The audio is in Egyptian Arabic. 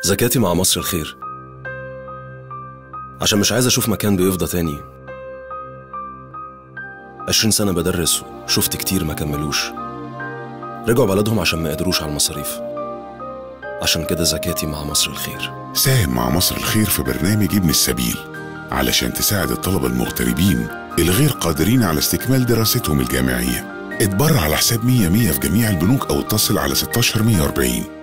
زكاتي مع مصر الخير عشان مش عايز أشوف مكان بيفضى تاني عشرين سنة بدرس وشفت كتير ما كملوش رجعوا بلدهم عشان ما قدروش على المصاريف عشان كده زكاتي مع مصر الخير ساهم مع مصر الخير في برنامج ابن السبيل علشان تساعد الطلبة المغتربين الغير قادرين على استكمال دراستهم الجامعية اتبرع على حساب 100 100 في جميع البنوك أو اتصل على 16 140